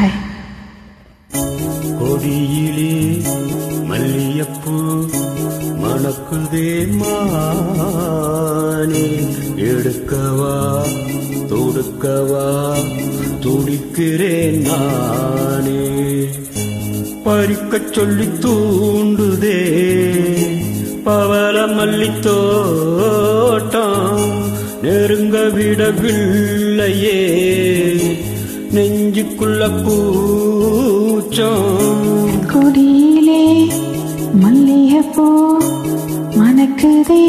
Hi கொடியிலே மல்லியப்பூ மணக்குதே மானே எடுக்கவா தொடுக்கவா துடிக்கிறேன் நானே பறிக்கச் சொல்லி தூண்டுதே பவள மல்லித்தோட்டம் நெருங்க விடவில்லையே நெஞ்சுக்குள்ள கூச்சம் கொடியிலே மல்லிகைப்பூ மணக்குதே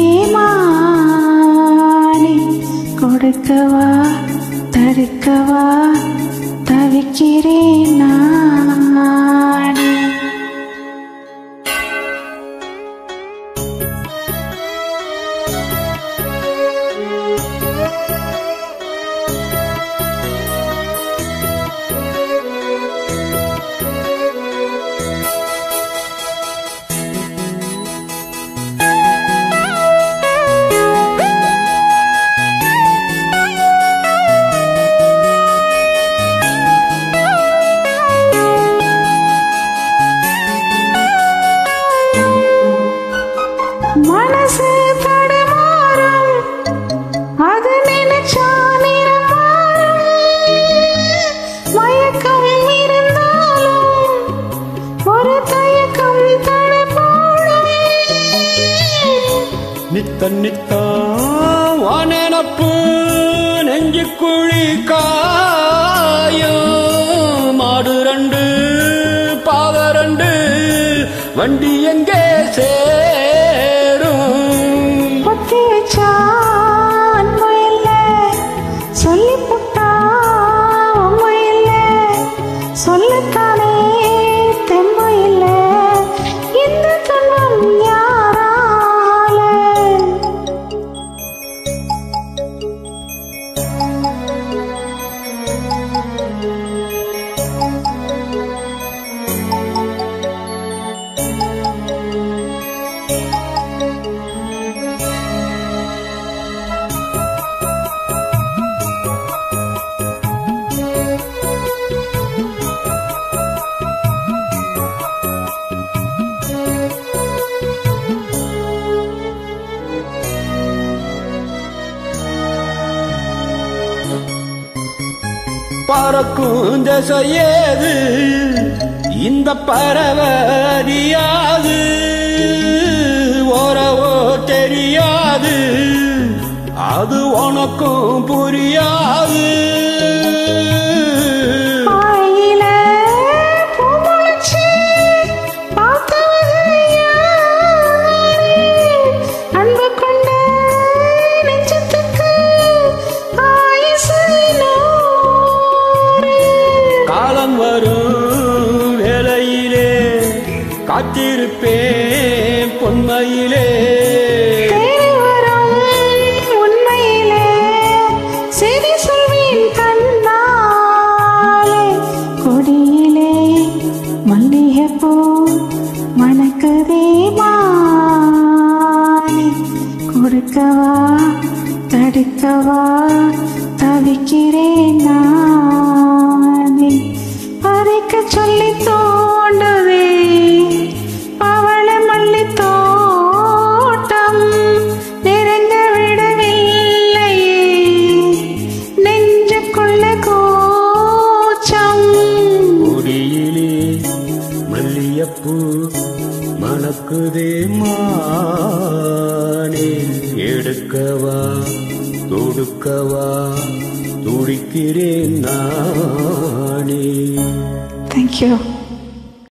மானே கொடுக்கவா தடுக்கவா தவிக்கிறேன் நானே மனசு தடுமாறும் அது நினைச்சா நிறமாறும் மயக்கம் இருந்தாலும் ஒரு தயக்கம் தடுமாறும் நித்த நித்தம் வானப்பு நெஞ்சுக்குழி காயும் மாடு ரெண்டு பாத ரெண்டு வண்டி எங்கே சேரும் பொத்தி வச்சா அன்பு இல்ல சொல்லி புட்டா உண்மை இல்ல சொல்லத்தானே தெம்பு இல்ல இந்த துன்பம் யாரால பறக்கும் திசையேது இந்த பறவறியாது ஓரவோ தெரியாது அது உனக்கும் புரியாது ஆயில பூமுளைச்சு பார்த்தவர்கள் யாரு? அன்பு கொண்ட நெஞ்சத்துக்கு ஆயுசு நூறு. காலம் வரும் வேளையிலே காத்திருப்பேன் பொன்மையிலே தேடி வரும் உண்மையிலே செய்தி சொல்வேன் கண்ணாலே. கொடியிலே மல்லிகைப்பூ மணக்குதே மானே. கொடுக்கவா தடுக்கவா தவிக்கிறேன் நானே பறிக்க சொல்லி தோண்டுதே பவள மல்லி தோட்டம் நெருங்க விடவில்லையே நெஞ்சுக்குள்ள கூச்சம் கொடியிலே மல்லியப்பூ மணக்குதே மானே எடுக்கவா தொடுக்கவா துடிக்கிறேன் நானே தேங்க்யூ